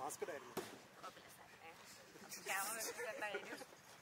Masked ആയിരുന്നു camera എടുത്തിട്ട് കഴിഞ്ഞു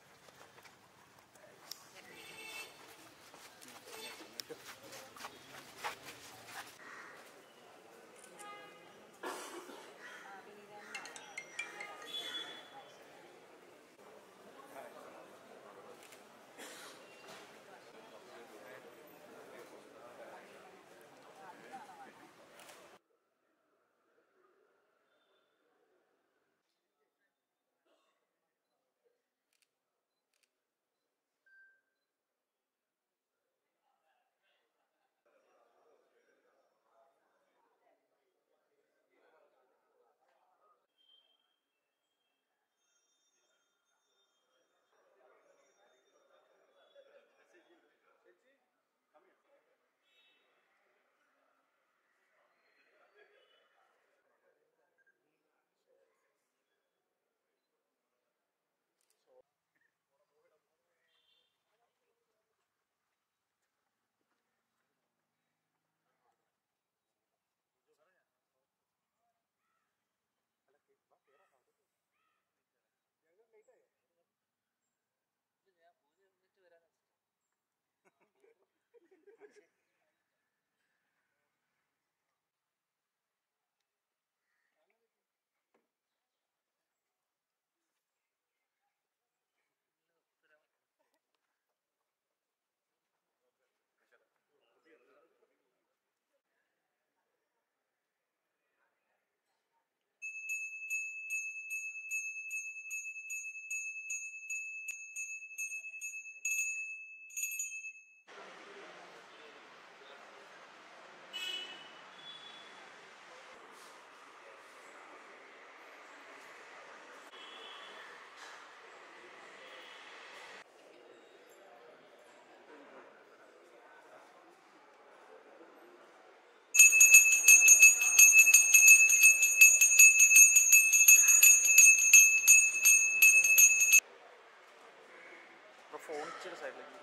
ഫോൺ ഇച്ചിരി സൈഡിലേക്ക്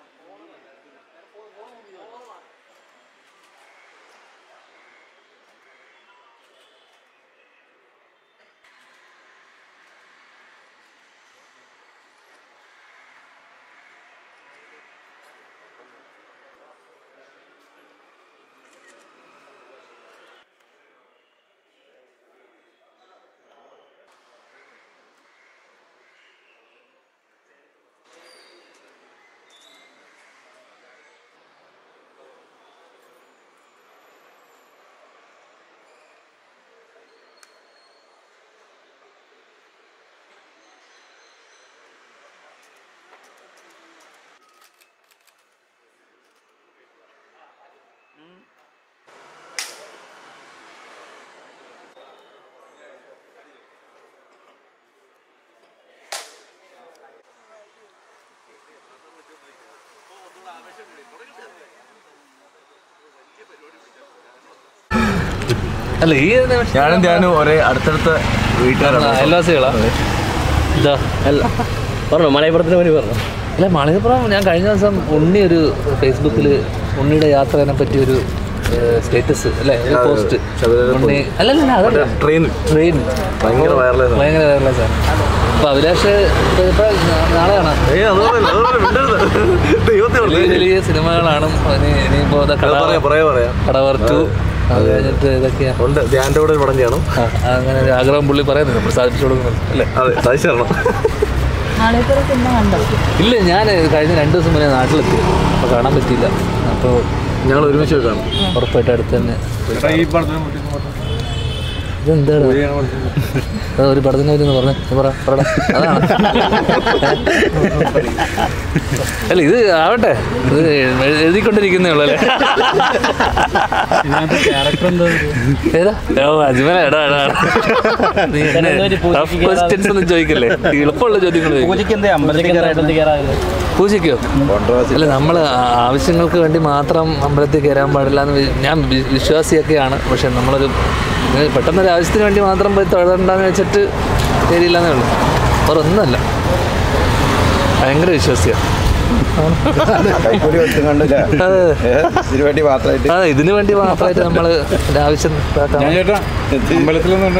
അല്ല ഈ നിമിഷം ഞാനും ധ്യാനും ഒരേ അടുത്തടുത്ത വീട്ടുകാരാണ് അയൽവാസികളാ ഇതാ അല്ല പറഞ്ഞോ മലയപ്പുറത്തിന് പറ്റി പറഞ്ഞു അല്ല മണികപ്പുറം ഞാൻ കഴിഞ്ഞ ദിവസം ഉണ്ണി ഒരു ഫേസ്ബുക്കിൽ ഉണ്ണിയുടെ യാത്രേനെ പറ്റി ഒരു സ്റ്റേറ്റസ് അല്ലേ ഒരു പോസ്റ്റ് ഉണ്ണി അല്ലല്ല അതല്ല ട്രെയിൻ ട്രെയിൻ ഭയങ്കര വയറലായിരുന്നു ഭയങ്കര വയറലെസ് ആണ് അപ്പൊ അഭിലാഷ് ഇപ്പൊ ഇപ്പൊ നാളെ കാണാം ഏയ് അതുപോലെ അതുപോലെ മിണ്ടരുത് ദൈവത്തെ വലിയ ഓർത്ത്. വലിയ സിനിമകളാണ് ഇനി ഇനിയിപ്പോ ദാ അത് കട പറയാം പറയാം പറയാം കടവർ ടു അത് കഴിഞ്ഞിട്ട് ഇതൊക്കെയാ ഉണ്ട് ധ്യാൻ്റെ കൂടെ ഒരു പടം ചെയ്യണം ആ, അങ്ങനെ ഒരു ആഗ്രഹം പുള്ളി പറയുന്നത് നമ്മൾ സാധിച്ചു കൊടുക്കുന്നത് അല്ലേ അതെ സാധിച്ചു തരണം നാളേക്കുള്ള സിനിമ കണ്ടോ ഇല്ല ഞാൻ കഴിഞ്ഞ രണ്ട് ദിവസം മുന്നേ നാട്ടിലെത്തി അപ്പോൾ കാണാൻ പറ്റിയില്ല അപ്പോൾ ഞങ്ങൾ ഒരുമിച്ച് പോയി കാണും ഉറപ്പായിട്ട് അടുത്ത് തന്നെ ഇതെന്താണ് അത് ഒരു പടത്തിന് പറ്റി പറഞ്ഞു പറ പറടാ അതാണ് അല്ല ഇത് ആവട്ടെ ഇത് എഴുതിക്കൊണ്ടിരിക്കുന്നേ ഉള്ളൂ അല്ലേ ഏതാ ഓ അജ്മല എടാ എടാ എടാ. നീ എന്നെ tough questions ഒന്നും ചോദിക്കല്ലേ എളുപ്പമുള്ള ചോദ്യങ്ങൾ ചോദിക്കും പൂജയ്ക്ക് എന്തേ അമ്പലത്തിൽ കയറായിട്ട് കയറാതെ പൂജയ്ക്കോ അല്ല നമ്മൾ ആവശ്യങ്ങൾക്ക് വേണ്ടി മാത്രം അമ്പലത്തിൽ കയറാൻ പാടില്ല എന്ന് വി- ഞാൻ വി- വിശ്വാസിയൊക്കെയാണ് പക്ഷെ നമ്മളൊരു ഇങ്ങനെ പെട്ടെന്നൊരു ആവശ്യത്തിന് വേണ്ടി മാത്രം പോയി തൊഴണ്ടെന്ന് വെച്ചിട്ട് കയറിയില്ലെന്നേ ഉള്ളൂ വേറെ ഒന്നുമല്ല ഭയങ്കര വിശ്വാസിയാണ് കൈക്കൂലി ഒത്തും കണ്ടില്ല അതെ ഇതിനു വേണ്ടി മാത്രമായിട്ട് അതെ ഇതിനു വേണ്ടി മാത്രമായിട്ട് നമ്മൾ ആവശ്യം ഇതാക്കാൻ ചേട്ടാ അമ്പലത്തിലൊന്നും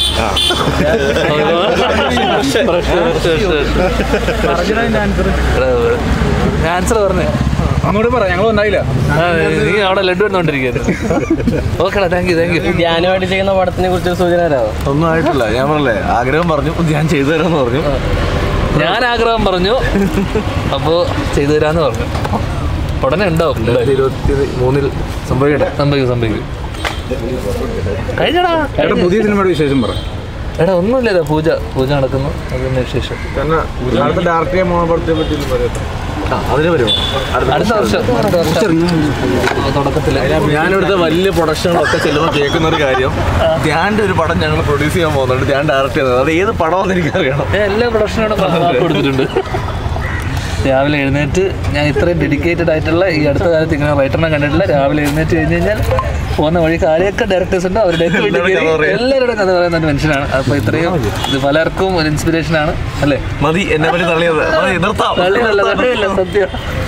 ആൻസർ പറഞ്ഞു അങ്ങോട്ട് പറ ഞങ്ങൾ ഉണ്ടായില്ല ആ, നീ അവിടെ ലഡു എടുത്തോണ്ടിരിക്കുന്നു ഓക്കെടാ താങ്ക് യു താങ്ക് യു ധ്യാനമായിട്ട് ചെയ്യുന്ന പടത്തിനെ കുറിച്ച് സൂചന തരാമോ ഒന്നും ആയിട്ടില്ല ഞാൻ പറഞ്ഞില്ലേ ആഗ്രഹം പറഞ്ഞു ഞാൻ ചെയ്തു തരാമെന്ന് പറഞ്ഞു ഞാൻ ആഗ്രഹം പറഞ്ഞു അപ്പോൾ ചെയ്തു തരാന്ന് പറഞ്ഞു ഉടനെ ഉണ്ടാവും രണ്ടായിരത്തി ഇരുപത്തി മൂന്നിൽ സംഭവിക്കട്ടെ സംഭവിക്കും സംഭവിക്കും കഴിഞ്ഞടാ ചേട്ടാ പുതിയ സിനിമയുടെ വിശേഷം പറ എടാ ഒന്നുമില്ല ഇതാ പൂജ പൂജ നടക്കുന്നു അതിന് ശേഷം തന്നെ അടുത്ത ഡയറക്ടർ ചെയ്യാൻ പോകുന്ന പടത്തെ പറ്റി ഒന്ന് പറയട്ടെ ആ അതിന് വരുമോ അടുത്ത വർഷം അടുത്ത വർഷം തുടക്കത്തിൽ ഞാനിവിടുത്തെ വലിയ പ്രൊഡക്ഷനുകളൊക്കെ ചെല്ലുമ്പോൾ കേൾക്കുന്ന ഒരു കാര്യം ധ്യാൻ്റെ ഒരു പടം ഞങ്ങൾ പ്രൊഡ്യൂസ് ചെയ്യാൻ പോകുന്നുണ്ട് ധ്യാൻ ഡയറക്ട് ചെയ്യുന്നത് അത് ഏത് പടമാണെന്ന് എനിക്കറിയണം ഞാൻ എല്ലാ പ്രൊഡക്ഷനോടും വാക്ക് കൊടുത്തിട്ടുണ്ട് രാവിലെ എഴുന്നേറ്റ് ഞാൻ ഇത്രയും ഡെഡിക്കേറ്റഡ് ആയിട്ടുള്ള ഈ അടുത്ത കാലത്ത് ഇങ്ങനെ റൈറ്ററിനെ കണ്ടിട്ടില്ല രാവിലെ എഴുന്നേറ്റ് കഴിഞ്ഞ് കഴിഞ്ഞാൽ പോകുന്ന വഴി കാര്യമൊക്കെ ഡയറക്ടേഴ്സ് ഉണ്ട് അവരുടെ വീട്ടിൽ എല്ലാവരും കയറി കഥ പറയും. എല്ലാവരുടെ കഥ പറയുന്ന ഒരു മനുഷ്യനാണ് അപ്പോൾ ഇത്രയും ഇത് പലർക്കും ഒരു ഇൻസ്പിറേഷൻ ആണ് അല്ലേ മതി എന്നെ പറ്റി തള്ളിയത് മതി നിർത്താം തള്ളിയതല്ല, തള്ളിയതല്ല, സത്യം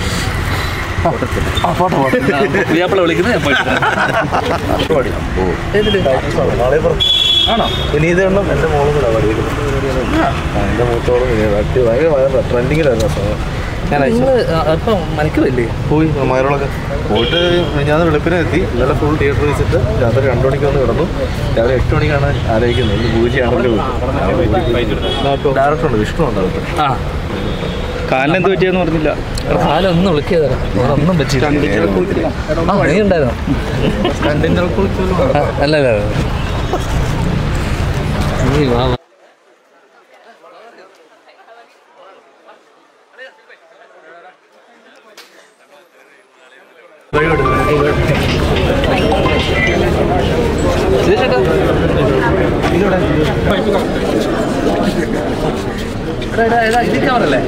ആ, പോട്ടെ, പോട്ടെ. ഞാൻ പുയ്യാപ്പിള വിളിക്കുന്നത് ഞാൻ പോയിട്ട് വരാം. എന്നിട്ട് ആണോ വിനീത എണ്ണം എൻ്റെ മോളും കൂടെ പഠിക്കുന്നത് എൻ്റെ മൂത്തോളും വിനീത ഭയങ്കര ട്രെൻഡിങ്ങിലായിരുന്നു ആ സമയം ഞാൻ അയച്ചു നിങ്ങള് അപ്പം മനക്കുമല്ലേ പോയി മയറോളൊക്കെ പോയിട്ട് ഞാൻ വെളുപ്പിനെ എത്തി ഇന്നലെ ഫുൾ തിയേറ്റർ വെച്ചിട്ട് രാത്രി രണ്ടു മണിക്ക് വന്ന് കിടന്നു രാവിലെ എട്ട് മണിക്കാണ് ആലോചിക്കുന്നത് ഇന്ന് പൂജയാണല്ലോ ഡയറക്ടർ ഉണ്ട് വിഷ്ണു ഉണ്ട് അതൊക്കെ ആ കാലിന് എന്ത് പറ്റിയെന്ന് പറഞ്ഞില്ല കാലം ഒന്നും വിളിക്കാതെ ഒന്നും പറ്റിയില്ല ആ നീ ഉണ്ടായിരുന്നു ആ, അല്ല അല്ല അല്ല. നീ വാ വാ. വഴി വിട്, വഴി വിട്. ഇത് ചേട്ടാ. എടാ, എടാ, എടാ, ഇത് ക്യാമറല്ലേ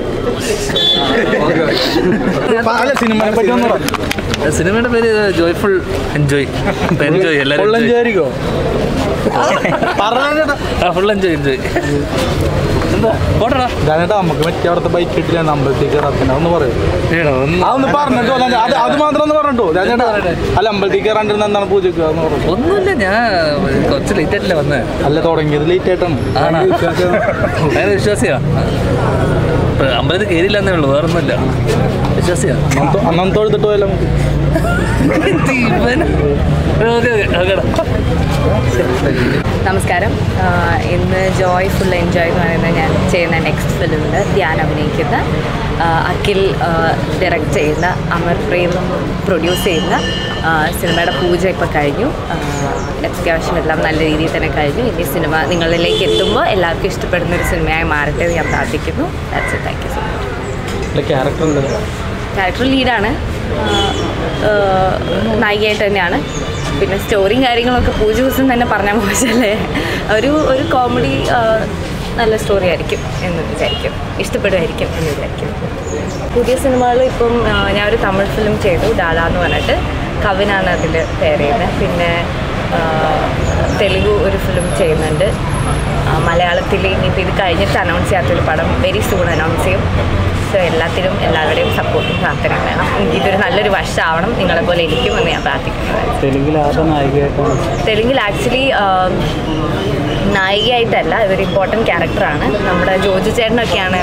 അല്ല സിനിമയെ പറ്റി ഒന്ന് പറ സിനിമയുടെ പേര് ജോയ്ഫുൾ എൻജോയ് എൻജോയ് എല്ലാവരും enjoy. കൊള്ളഞ്ചേരിക്കോ ഫുൾ എൻജോയ് എൻജോയ് എന്താ പോട്ടടാ ഞാനേട്ടാ നമുക്ക് മറ്റേ അവിടുത്തെ ബൈക്ക് കിട്ടില്ല അമ്പലത്തേക്ക് കയറാത്തിന് ഒന്ന് പറയൂ ഏടാ ഒന്ന് അതൊന്ന് പറഞ്ഞിട്ടോ അല്ല അത് അത് മാത്രം ഒന്ന് പറഞ്ഞിട്ടോ ഞാൻ ചേട്ടാ അല്ല അമ്പലത്തേക്ക് കയറാണ്ടിരുന്ന എന്താണ് പൂജക്ക് എന്ന് പറഞ്ഞു ഒന്നുമില്ല ഞാൻ കുറച്ച് ലേറ്റ് ആയിട്ടില്ല വന്നേ അല്ല തുടങ്ങിയത് ലേറ്റ് ആയിട്ടാണ് ആണോ? ഭയങ്കര വിശ്വാസിയാ ഇപ്പൊ അമ്പലത്തിൽ കയറിയില്ലെന്നേ ഉള്ളൂ വേറൊന്നുമില്ല വിശ്വാസിയാ അന്നം തൊഴുതിട്ട് പോയാലോ നമുക്ക് ഇവൻ ഓക്കെ ഓക്കെ ഓക്കെടാ നമസ്കാരം ആഹ് ഇന്ന് ജോയ് ഫുൾ എൻജോയ് എന്ന് പറയുന്ന ഞാൻ ചെയ്യുന്ന നെക്സ്റ്റ് ഫിലിമിൽ ധ്യാൻ അഭിനയിക്കുന്ന ആഹ് അഖിൽ ഡയറക്റ്റ് ചെയ്യുന്ന അമർ പ്രേം പ്രൊഡ്യൂസ് ചെയ്യുന്ന ആഹ് സിനിമയുടെ പൂജ ഇപ്പോൾ കഴിഞ്ഞു ആഹ് അത്യാവശ്യം എല്ലാം നല്ല രീതിയിൽ തന്നെ കഴിഞ്ഞു ഇനി സിനിമ നിങ്ങളിലേക്ക് എത്തുമ്പോൾ എല്ലാവർക്കും ഇഷ്ടപ്പെടുന്ന ഒരു സിനിമയായി മാറട്ടെ എന്ന് ഞാൻ പ്രാർത്ഥിക്കുന്നു that's it thank you so much character ഉണ്ട് ക്യാരക്ടർ ലീഡാണ് നായികയായിട്ട് തന്നെയാണ് പിന്നെ സ്റ്റോറിയും കാര്യങ്ങളൊക്കെ പൂജ ദിവസം തന്നെ പറഞ്ഞാൽ മോശമല്ലേ ഒരു ഒരു കോമഡി നല്ല സ്റ്റോറി ആയിരിക്കും എന്ന് വിചാരിക്കും ഇഷ്ടപ്പെടുമായിരിക്കും എന്ന് വിചാരിക്കും പുതിയ സിനിമകൾ ഇപ്പം ആ, ഞാനൊരു തമിഴ് ഫിലിം ചെയ്തു ഡാല എന്ന് പറഞ്ഞിട്ട് കവിനാണ് അതിൽ പേര് ചെയ്യുന്നത് പിന്നെ ആ, തെലുഗു ഒരു ഫിലിം ചെയ്യുന്നുണ്ട് ആ, മലയാളത്തിൽ ഇനിയിപ്പോൾ ഇത് കഴിഞ്ഞിട്ട് അനൗൺസ് ചെയ്യാത്തൊരു പടം വെരി സൂൺ അനൗൺസ് ചെയ്യും സോ എല്ലാത്തിനും എല്ലാവരുടെയും സപ്പോർട്ടും പ്രാർത്ഥന വേണം ഇതൊരു നല്ലൊരു വശമാവണം നിങ്ങളെ പോലെ എനിക്കുമെന്ന് ഞാൻ പ്രാർത്ഥിക്കുന്നത് തെലുങ്കിൽ ആരുടെ നായികയായിട്ടാണ് തെലുങ്കിൽ ആക്ച്വലി നായികയായിട്ടല്ല ഇതൊരു ഇമ്പോർട്ടൻറ്റ് ക്യാരക്ടറാണ് നമ്മുടെ ജോജു ചേട്ടനൊക്കെയാണ്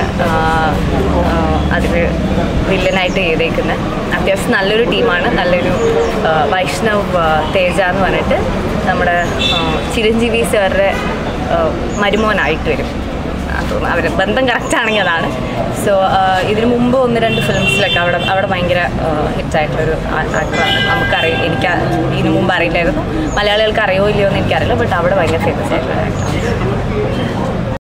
അതിൽ വില്ലനായിട്ട് ചെയ്തേക്കുന്നത് അത്യാവശ്യം നല്ലൊരു ടീമാണ് നല്ലൊരു ആ, വൈഷ്ണവ് ആ, തേജ എന്ന് പറഞ്ഞിട്ട് നമ്മുടെ ആ, ചിരഞ്ജീവി സാറുടെ ആ, മരുമോനായിട്ട് വരും തോന്നുന്നു അവർ ബന്ധം കറക്റ്റ് ആണെങ്കിൽ അതാണ് സോ ഇതിനു മുമ്പ് ഒന്ന് രണ്ട് ഫിലിംസിലൊക്കെ അവിടെ അവിടെ ഭയങ്കര ഹിറ്റായിട്ടുള്ളൊരു ആക്ടറാണ് നമുക്കറിയാം എനിക്ക് ഇതിനു മുമ്പ് അറിയില്ലായിരുന്നു മലയാളികൾക്ക് അറിയോ ഇല്ലയോ എന്ന് എനിക്കറിയില്ല ബട്ട് അവിടെ ഭയങ്കര ഫേമസ് ആയിട്ടുള്ള ആക്ടറാണ്